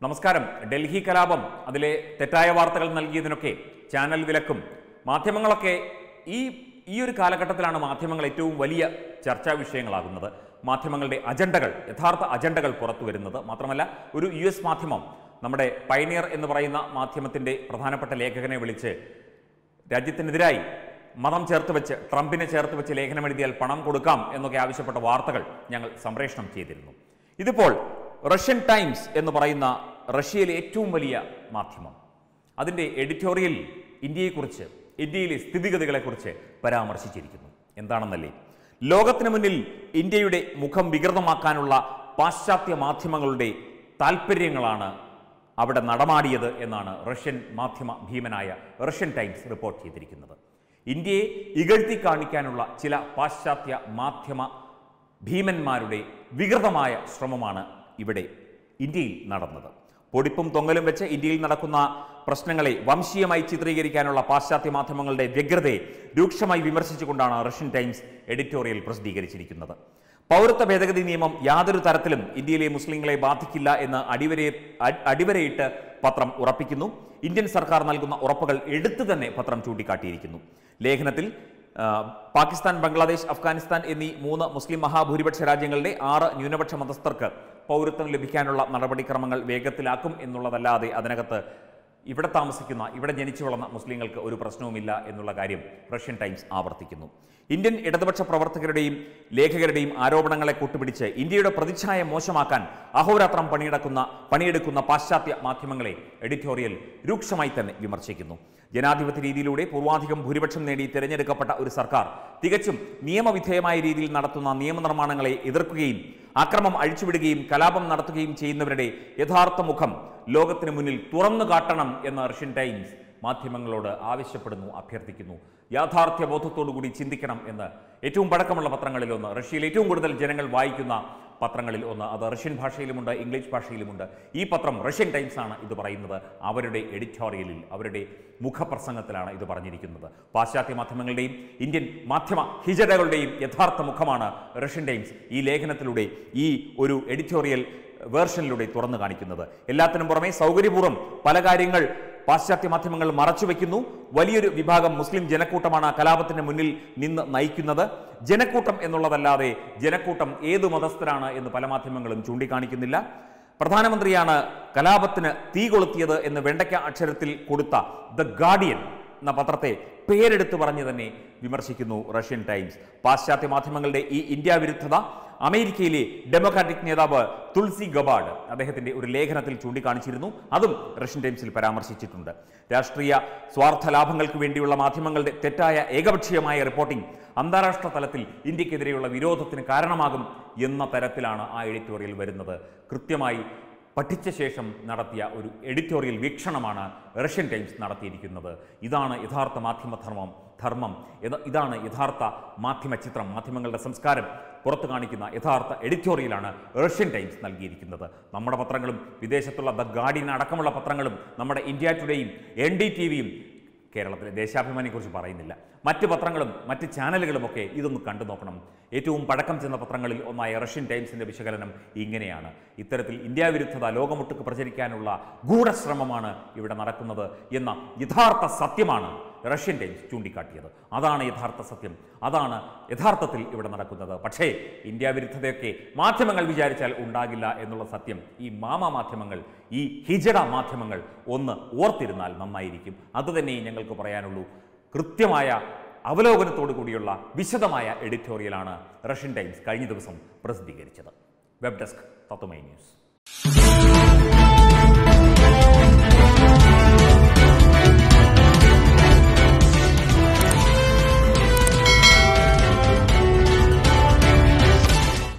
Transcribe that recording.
നമസ്കാരം ഡൽഹി കലാപം അതിലെ തെറ്റായ വാർത്തകൾ നൽകിയതിനൊക്കെ ചാനൽ വിലക്കും മാധ്യമങ്ങളൊക്കെ ഈ ഈ ഒരു കാലഘട്ടത്തിലാണ് മാധ്യമങ്ങൾ ഏറ്റവും വലിയ ചർച്ചാ വിഷയങ്ങളാകുന്നത് മാധ്യമങ്ങളുടെ അജണ്ടകൾ യഥാർത്ഥ അജണ്ടകൾ പുറത്തു വരുന്നത് മാത്രമല്ല ഒരു യു എസ് മാധ്യമം നമ്മുടെ പൈനിയർ എന്ന് പറയുന്ന മാധ്യമത്തിൻ്റെ പ്രധാനപ്പെട്ട ലേഖകനെ വിളിച്ച് രാജ്യത്തിനെതിരായി മതം ചേർത്ത് വെച്ച് ട്രംപിനെ ചേർത്ത് വെച്ച് ലേഖനം എഴുതിയാൽ പണം കൊടുക്കാം എന്നൊക്കെ ആവശ്യപ്പെട്ട വാർത്തകൾ ഞങ്ങൾ സംപ്രേഷണം ചെയ്തിരുന്നു ഇതിപ്പോൾ റഷ്യൻ ടൈംസ് എന്ന് പറയുന്ന റഷ്യയിലെ ഏറ്റവും വലിയ മാധ്യമം അതിൻ്റെ എഡിറ്റോറിയൽ ഇന്ത്യയെക്കുറിച്ച് ഇന്ത്യയിലെ സ്ഥിതിഗതികളെക്കുറിച്ച് പരാമർശിച്ചിരിക്കുന്നു എന്താണെന്നല്ലേ ലോകത്തിന് മുന്നിൽ ഇന്ത്യയുടെ മുഖം വികൃതമാക്കാനുള്ള പാശ്ചാത്യ മാധ്യമങ്ങളുടെ താൽപ്പര്യങ്ങളാണ് അവിടെ നടമാടിയത് എന്നാണ് റഷ്യൻ മാധ്യമ ഭീമനായ റഷ്യൻ ടൈംസ് റിപ്പോർട്ട് ചെയ്തിരിക്കുന്നത് ഇന്ത്യയെ ഇകഴ്ത്തി കാണിക്കാനുള്ള ചില പാശ്ചാത്യ മാധ്യമ ഭീമന്മാരുടെ വികൃതമായ ശ്രമമാണ് ഇവിടെ ഇന്ത്യയിൽ നടന്നത് പൊടിപ്പും തൊങ്ങലും വെച്ച് ഇന്ത്യയിൽ നടക്കുന്ന പ്രശ്നങ്ങളെ വംശീയമായി ചിത്രീകരിക്കാനുള്ള പാശ്ചാത്യ മാധ്യമങ്ങളുടെ വ്യഗ്രതയെ രൂക്ഷമായി വിമർശിച്ചുകൊണ്ടാണ് റഷ്യൻ ടൈംസ് എഡിറ്റോറിയൽ പ്രസിദ്ധീകരിച്ചിരിക്കുന്നത് പൗരത്വ ഭേദഗതി നിയമം യാതൊരു തരത്തിലും ഇന്ത്യയിലെ മുസ്ലിങ്ങളെ ബാധിക്കില്ല എന്ന് അടിവരെ അ- അടിവരയിട്ട് പത്രം ഉറപ്പിക്കുന്നു ഇന്ത്യൻ സർക്കാർ നൽകുന്ന ഉറപ്പുകൾ എടുത്തു തന്നെ പത്രം ചൂണ്ടിക്കാട്ടിയിരിക്കുന്നു ലേഖനത്തിൽ ആ, പാകിസ്ഥാൻ ബംഗ്ലാദേശ് അഫ്ഗാനിസ്ഥാൻ എന്നീ മൂന്ന് മുസ്ലിം മഹാഭൂരിപക്ഷ രാജ്യങ്ങളുടെ ആറ് ന്യൂനപക്ഷ മതസ്ഥർക്ക് പൗരത്വം ലഭിക്കാനുള്ള നടപടിക്രമങ്ങൾ വേഗത്തിലാക്കും എന്നുള്ളതല്ലാതെ അതിനകത്ത് ഇവിടെ താമസിക്കുന്ന ഇവിടെ ജനിച്ചു വളർന്ന മുസ്ലിങ്ങൾക്ക് ഒരു പ്രശ്നവുമില്ല എന്നുള്ള കാര്യം റഷ്യൻ ടൈംസ് ആവർത്തിക്കുന്നു ഇന്ത്യൻ ഇടതുപക്ഷ പ്രവർത്തകരുടെയും ലേഖകരുടെയും ആരോപണങ്ങളെ കൂട്ടുപിടിച്ച് ഇന്ത്യയുടെ പ്രതിച്ഛായ മോശമാക്കാൻ അഹോരാത്രം പണിയെടുക്കുന്ന പണിയെടുക്കുന്ന പാശ്ചാത്യ മാധ്യമങ്ങളെ എഡിറ്റോറിയൽ രൂക്ഷമായി തന്നെ വിമർശിക്കുന്നു ജനാധിപത്യ രീതിയിലൂടെ പൂർവാധികം ഭൂരിപക്ഷം നേടി തിരഞ്ഞെടുക്കപ്പെട്ട ഒരു സർക്കാർ തികച്ചും നിയമവിധേയമായ രീതിയിൽ നടത്തുന്ന നിയമനിർമ്മാണങ്ങളെ എതിർക്കുകയും അക്രമം അഴിച്ചുവിടുകയും കലാപം നടത്തുകയും ചെയ്യുന്നവരുടെ യഥാർത്ഥ മുഖം ലോകത്തിന് മുന്നിൽ തുറന്നു കാട്ടണം എന്ന് റഷ്യൻ ടൈംസ് മാധ്യമങ്ങളോട് ആവശ്യപ്പെടുന്നു അഭ്യർത്ഥിക്കുന്നു യാഥാർത്ഥ്യ ബോധത്തോടുകൂടി ചിന്തിക്കണം എന്ന് ഏറ്റവും പഴക്കമുള്ള പത്രങ്ങളിൽ ഒന്ന് റഷ്യയിൽ ഏറ്റവും കൂടുതൽ ജനങ്ങൾ വായിക്കുന്ന പത്രങ്ങളിൽ ഒന്ന് അത് റഷ്യൻ ഭാഷയിലുമുണ്ട് ഇംഗ്ലീഷ് ഭാഷയിലുമുണ്ട് ഈ പത്രം റഷ്യൻ ടൈംസ് ആണ് ഇത് പറയുന്നത് അവരുടെ എഡിറ്റോറിയലിൽ അവരുടെ മുഖപ്രസംഗത്തിലാണ് ഇത് പറഞ്ഞിരിക്കുന്നത് പാശ്ചാത്യ മാധ്യമങ്ങളുടെയും ഇന്ത്യൻ മാധ്യമ ഹിജടകളുടെയും യഥാർത്ഥ മുഖമാണ് റഷ്യൻ ടൈംസ് ഈ ലേഖനത്തിലൂടെ ഈ ഒരു എഡിറ്റോറിയൽ വേർഷനിലൂടെ തുറന്നു കാണിക്കുന്നത് എല്ലാത്തിനും പുറമെ സൗകര്യപൂർവ്വം പല കാര്യങ്ങൾ പാശ്ചാത്യ മാധ്യമങ്ങൾ മറച്ചുവെക്കുന്നു വലിയൊരു വിഭാഗം മുസ്ലിം ജനക്കൂട്ടമാണ് ആ കലാപത്തിന് മുന്നിൽ നിന്ന് നയിക്കുന്നത് ജനക്കൂട്ടം എന്നുള്ളതല്ലാതെ ജനക്കൂട്ടം ഏതു മതസ്ഥരാണ് എന്ന് പല മാധ്യമങ്ങളും ചൂണ്ടിക്കാണിക്കുന്നില്ല പ്രധാനമന്ത്രിയാണ് കലാപത്തിന് തീ കൊളുത്തിയത് എന്ന് വെണ്ടയ്ക്ക അക്ഷരത്തിൽ കൊടുത്ത ദ ഗാർഡിയൻ എന്ന പത്രത്തെ പേരെടുത്ത് പറഞ്ഞ് തന്നെ വിമർശിക്കുന്നു റഷ്യൻ ടൈംസ് പാശ്ചാത്യ മാധ്യമങ്ങളുടെ ഈ ഇന്ത്യ വിരുദ്ധത അമേരിക്കയിലെ ഡെമോക്രാറ്റിക് നേതാവ് തുൾസി ഗബാർഡ് അദ്ദേഹത്തിന്റെ ഒരു ലേഖനത്തിൽ ചൂണ്ടിക്കാണിച്ചിരുന്നു അതും റഷ്യൻ ടൈംസിൽ പരാമർശിച്ചിട്ടുണ്ട് രാഷ്ട്രീയ സ്വാർത്ഥ ലാഭങ്ങൾക്ക് വേണ്ടിയുള്ള മാധ്യമങ്ങളുടെ തെറ്റായ ഏകപക്ഷീയമായ റിപ്പോർട്ടിംഗ് അന്താരാഷ്ട്ര തലത്തിൽ ഇന്ത്യക്കെതിരെയുള്ള വിരോധത്തിന് കാരണമാകും എന്ന തരത്തിലാണ് ആ എഡിറ്റോറിയൽ വരുന്നത് കൃത്യമായി പഠിച്ച ശേഷം നടത്തിയ ഒരു എഡിറ്റോറിയൽ വീക്ഷണമാണ് റഷ്യൻ ടൈംസ് നടത്തിയിരിക്കുന്നത് ഇതാണ് യഥാർത്ഥ മാധ്യമധർമ്മം ധർമ്മം എന്ന ഇതാണ് യഥാർത്ഥ മാധ്യമ ചിത്രം മാധ്യമങ്ങളുടെ സംസ്കാരം പുറത്തു കാണിക്കുന്ന യഥാർത്ഥ എഡിറ്റോറിയലാണ് റഷ്യൻ ടൈംസ് നൽകിയിരിക്കുന്നത് നമ്മുടെ പത്രങ്ങളും വിദേശത്തുള്ള ദ ഗാർഡിയൻ അടക്കമുള്ള പത്രങ്ങളും നമ്മുടെ ഇന്ത്യ ടുഡേയും എൻ ഡി ടി വിയും കേരളത്തിലെ ദേശാഭിമാനിയെക്കുറിച്ച് പറയുന്നില്ല മറ്റ് പത്രങ്ങളും മറ്റ് ചാനലുകളുമൊക്കെ ഇതൊന്ന് കണ്ടു നോക്കണം ഏറ്റവും പഴക്കം ചെന്ന പത്രങ്ങളിൽ ഒന്നായ റഷ്യൻ ടൈംസിന്റെ വിശകലനം ഇങ്ങനെയാണ് ഇത്തരത്തിൽ ഇന്ത്യ വിരുദ്ധത ലോകമൊട്ടുക്ക് പ്രചരിക്കാനുള്ള ഗൂഢശ്രമമാണ് ഇവിടെ നടക്കുന്നത് എന്ന യഥാർത്ഥ സത്യമാണ് റഷ്യൻ ടൈംസ് ചൂണ്ടിക്കാട്ടിയത് അതാണ് യഥാർത്ഥ സത്യം അതാണ് യഥാർത്ഥത്തിൽ ഇവിടെ നടക്കുന്നത് പക്ഷേ ഇന്ത്യ വിരുദ്ധതയൊക്കെ മാധ്യമങ്ങൾ വിചാരിച്ചാൽ ഉണ്ടാകില്ല എന്നുള്ള സത്യം ഈ മാമ മാധ്യമങ്ങൾ ഈ ഹിജട മാധ്യമങ്ങൾ ഒന്ന് ഓർത്തിരുന്നാൽ നന്നായിരിക്കും അതുതന്നെ ഞങ്ങൾക്ക് പറയാനുള്ളൂ കൃത്യമായ അവലോകനത്തോടു കൂടിയുള്ള വിശദമായ എഡിറ്റോറിയലാണ് റഷ്യൻ ടൈംസ് കഴിഞ്ഞ ദിവസം പ്രസിദ്ധീകരിച്ചത് വെബ് ഡെസ്ക് തത്വമൈ ന്യൂസ്